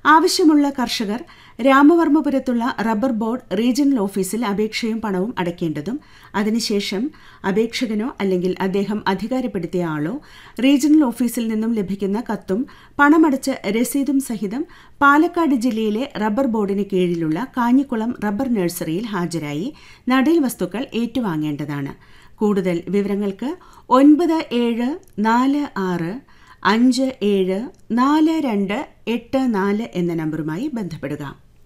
ആവശ്യമുള്ള കർഷകർ രാമവർമ്മപുരത്തുള്ള rubber board regional ഓഫീസിൽ അപേക്ഷയും പണവും അടയ്ക്കേണ്ടതും അതിനുശേഷം അപേക്ഷകനോ അല്ലെങ്കിൽ അദ്ദേഹം അധികാരപ്പെടുത്തിയ ആളോ റീജിയണൽ ഓഫീസിൽ നിന്നും ലഭിക്കുന്ന കത്തും പണമടച്ച് രസീതും സഹിതം പാലക്കാട് ജില്ലയിലെ റബ്ബർ ബോർഡിന് കീഴിലുള്ള കാഞ്ഞിക്കുളം റബ്ബർ നഴ്സറിയിൽ ഹാജരായി നടീൽ വസ്തുക്കൾ ഏറ്റുവാങ്ങേണ്ടതാണ് കൂടുതൽ വിവരങ്ങൾക്ക് ഒൻപത് ഏഴ് നാല് ആറ് അഞ്ച് ഏഴ് നാല് രണ്ട് എട്ട് നാല് എന്ന നമ്പറുമായി ബന്ധപ്പെടുക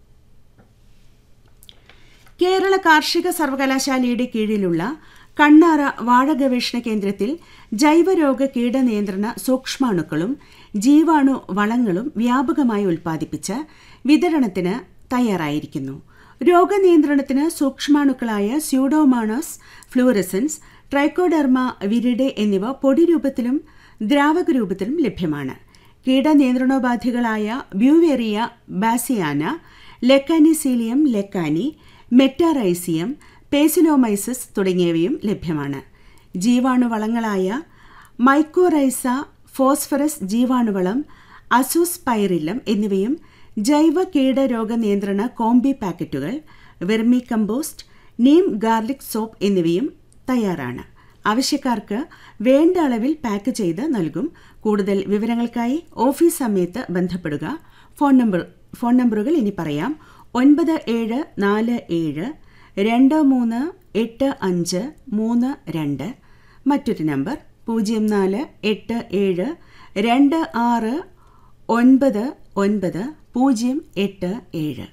കേരള കാർഷിക സർവകലാശാലയുടെ കീഴിലുള്ള കണ്ണാറ വാഴ ഗവേഷണ കേന്ദ്രത്തിൽ ജൈവരോഗ കീടനിയന്ത്രണ സൂക്ഷ്മാണുക്കളും ജീവാണു വളങ്ങളും വ്യാപകമായി ഉൽപ്പാദിപ്പിച്ച് വിതരണത്തിന് തയ്യാറായിരിക്കുന്നു രോഗനിയന്ത്രണത്തിന് സൂക്ഷ്മാണുക്കളായ സ്യൂഡോമാണോസ് ഫ്ലൂറസൻസ് ട്രൈക്കോഡെർമ വിരിഡെ എന്നിവ പൊടി രൂപത്തിലും ദ്രാവക രൂപത്തിലും ലഭ്യമാണ് കീടനിയന്ത്രണോപാധികളായ Beauveria bassiana Lecanicillium lecanii Metarhizium Paecilomyces തുടങ്ങിയവയും ലഭ്യമാണ് ജീവാണുവളങ്ങളായ മൈക്കോറൈസ ഫോസ്ഫറസ് ജീവാണുവളം അസൂസ്പൈറില്ലം എന്നിവയും ജൈവ കീടരോഗ നിയന്ത്രണ കോംബി പാക്കറ്റുകൾ vermicompost neem garlic soap എന്നിവയും തയ്യാറാണ് ആവശ്യക്കാർക്ക് വേണ്ട അളവിൽ പാക്ക് ചെയ്ത് നൽകും കൂടുതൽ വിവരങ്ങൾക്കായി ഓഫീസ് സമയത്ത് ബന്ധപ്പെടുക ഫോൺ നമ്പർ ഫോൺ നമ്പറുകൾ ഇനി പറയാം ഒൻപത് ഏഴ് നാല് ഏഴ് രണ്ട് മൂന്ന് എട്ട് അഞ്ച് മൂന്ന് രണ്ട് മറ്റൊരു നമ്പർ പൂജ്യം നാല് എട്ട് ഏഴ് രണ്ട് ആറ് ഒൻപത് ഒൻപത് പൂജ്യം എട്ട് ഏഴ്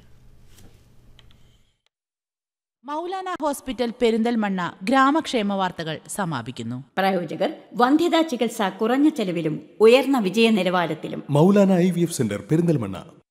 മൗലാന ഹോസ്പിറ്റൽ പെരിന്തൽമണ്ണ ഗ്രാമക്ഷേമ വാർത്തകൾ സമാപിക്കുന്നു പ്രായോജകർ വന്ധ്യതാ ചികിത്സ കുറഞ്ഞ ചെലവിലും ഉയർന്ന വിജയ നിലവാരത്തിലും Maulana I V F centre Perinthalmanna